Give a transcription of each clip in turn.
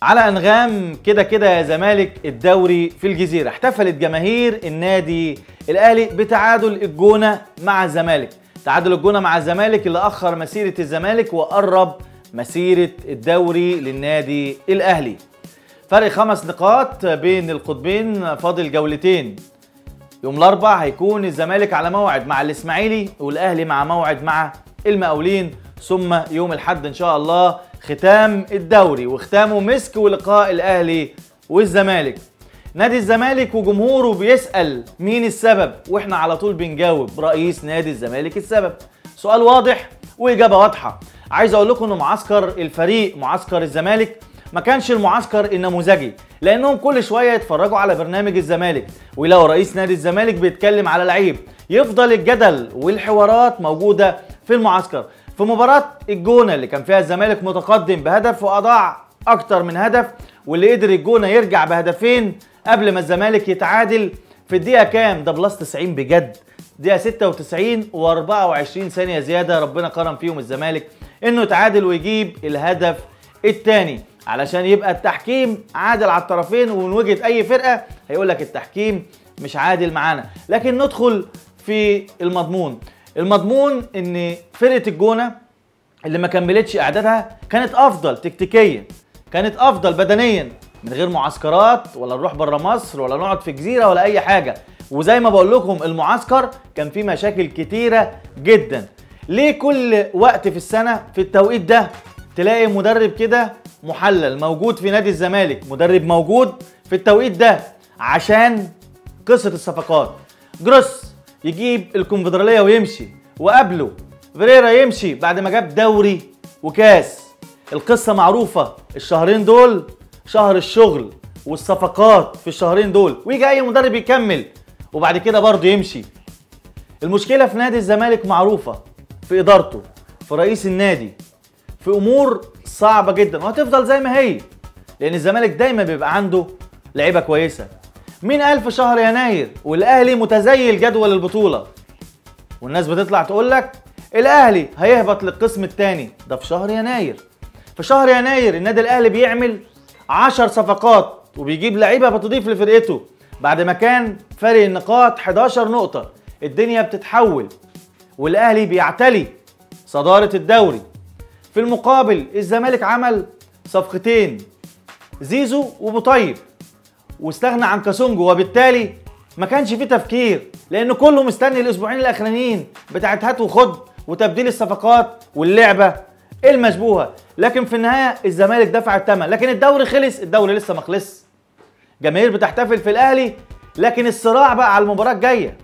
على انغام كده كده يا زمالك الدوري في الجزيره احتفلت جماهير النادي الاهلي بتعادل الجونه مع الزمالك تعادل الجونه مع الزمالك اللي اخر مسيره الزمالك وقرب مسيره الدوري للنادي الاهلي فرق خمس نقاط بين القطبين فاضل جولتين يوم الاربع هيكون الزمالك على موعد مع الاسماعيلي والاهلي مع موعد مع المقاولين ثم يوم الاحد ان شاء الله ختام الدوري وختامه مسك ولقاء الاهلي والزمالك نادي الزمالك وجمهوره بيسال مين السبب واحنا على طول بنجاوب رئيس نادي الزمالك السبب سؤال واضح واجابه واضحه عايز اقول لكم ان معسكر الفريق معسكر الزمالك ما كانش المعسكر النموذجي لانهم كل شويه يتفرجوا على برنامج الزمالك ويلاقوا رئيس نادي الزمالك بيتكلم على لعيب يفضل الجدل والحوارات موجوده في المعسكر في مباراه الجونه اللي كان فيها الزمالك متقدم بهدف واضاع اكتر من هدف واللي قدر الجونه يرجع بهدفين قبل ما الزمالك يتعادل في الدقيقه كام ده بلس 90 بجد دقيقه 96 و24 ثانيه زياده ربنا كرم فيهم الزمالك انه يتعادل ويجيب الهدف الثاني علشان يبقى التحكيم عادل على الطرفين ومن وجهه اي فرقه هيقول لك التحكيم مش عادل معانا لكن ندخل في المضمون المضمون ان فرقه الجونه اللي ما كملتش اعدادها كانت افضل تكتيكيا كانت افضل بدنيا من غير معسكرات ولا نروح بره مصر ولا نقعد في جزيره ولا اي حاجه وزي ما بقول لكم المعسكر كان فيه مشاكل كتيره جدا ليه كل وقت في السنه في التوقيت ده تلاقي مدرب كده محلل موجود في نادي الزمالك مدرب موجود في التوقيت ده عشان قصه الصفقات جروس يجيب الكونفدراليه ويمشي وقبله فيريرا يمشي بعد ما جاب دوري وكاس القصه معروفه الشهرين دول شهر الشغل والصفقات في الشهرين دول ويجي اي مدرب يكمل وبعد كده برضه يمشي المشكله في نادي الزمالك معروفه في ادارته في رئيس النادي في امور صعبه جدا وهتفضل زي ما هي لان الزمالك دايما بيبقى عنده لعيبه كويسه مين قال في شهر يناير والاهلي متزيل جدول البطوله والناس بتطلع تقول لك الاهلي هيهبط للقسم الثاني ده في شهر يناير في شهر يناير النادي الاهلي بيعمل 10 صفقات وبيجيب لعيبه بتضيف لفرقته بعد ما كان فارق النقاط 11 نقطه الدنيا بتتحول والاهلي بيعتلي صداره الدوري في المقابل الزمالك عمل صفقتين زيزو وبوطيب واستغنى عن كاسونجو وبالتالي ما كانش فيه تفكير لان كله مستني الاسبوعين الاخرانيين بتاعت هات وخد وتبديل الصفقات واللعبه المشبوهه لكن في النهايه الزمالك دفع الثمن لكن الدوري خلص الدوري لسه ما خلص جماهير بتحتفل في الاهلي لكن الصراع بقى على المباراه الجايه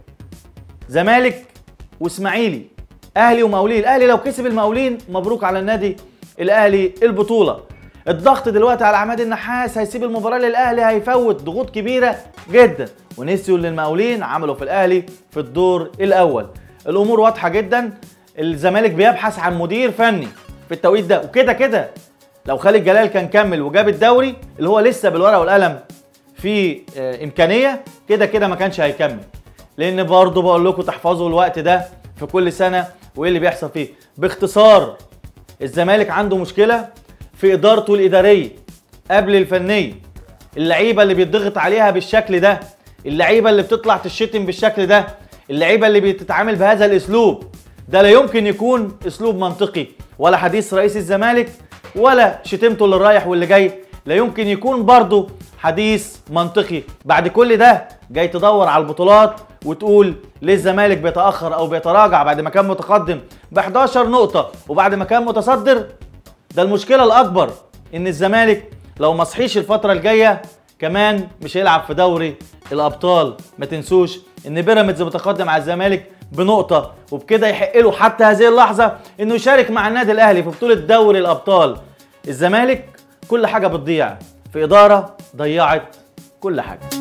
زمالك واسماعيلي اهلي ومقاولين الاهلي لو كسب المقاولين مبروك على النادي الاهلي البطوله الضغط دلوقتي على عماد النحاس هيسيب المباراه للاهلي هيفوت ضغوط كبيره جدا ونسيوا اللي المقاولين عملوا في الاهلي في الدور الاول الامور واضحه جدا الزمالك بيبحث عن مدير فني في التوقيت ده وكده كده لو خالد جلال كان كمل وجاب الدوري اللي هو لسه بالورقه والقلم في آه، امكانيه كده كده ما كانش هيكمل لان برضه بقول لكم تحفظوا الوقت ده في كل سنه وايه اللي بيحصل فيه باختصار الزمالك عنده مشكله في ادارته الاداريه قبل الفنيه اللعيبه اللي بيتضغط عليها بالشكل ده اللعيبه اللي بتطلع تشتم بالشكل ده اللعيبه اللي بتتعامل بهذا الاسلوب ده لا يمكن يكون اسلوب منطقي ولا حديث رئيس الزمالك ولا شتمته اللي رايح واللي جاي لا يمكن يكون برضه حديث منطقي بعد كل ده جاي تدور على البطولات وتقول ليه الزمالك بيتاخر او بيتراجع بعد ما كان متقدم ب 11 نقطه وبعد ما كان متصدر ده المشكله الاكبر ان الزمالك لو ما صحيش الفتره الجايه كمان مش هيلعب في دوري الابطال ما تنسوش ان بيراميدز متقدم على الزمالك بنقطه وبكده يحق له حتى هذه اللحظه انه يشارك مع النادي الاهلي في بطوله دوري الابطال الزمالك كل حاجه بتضيع في اداره ضيعت كل حاجه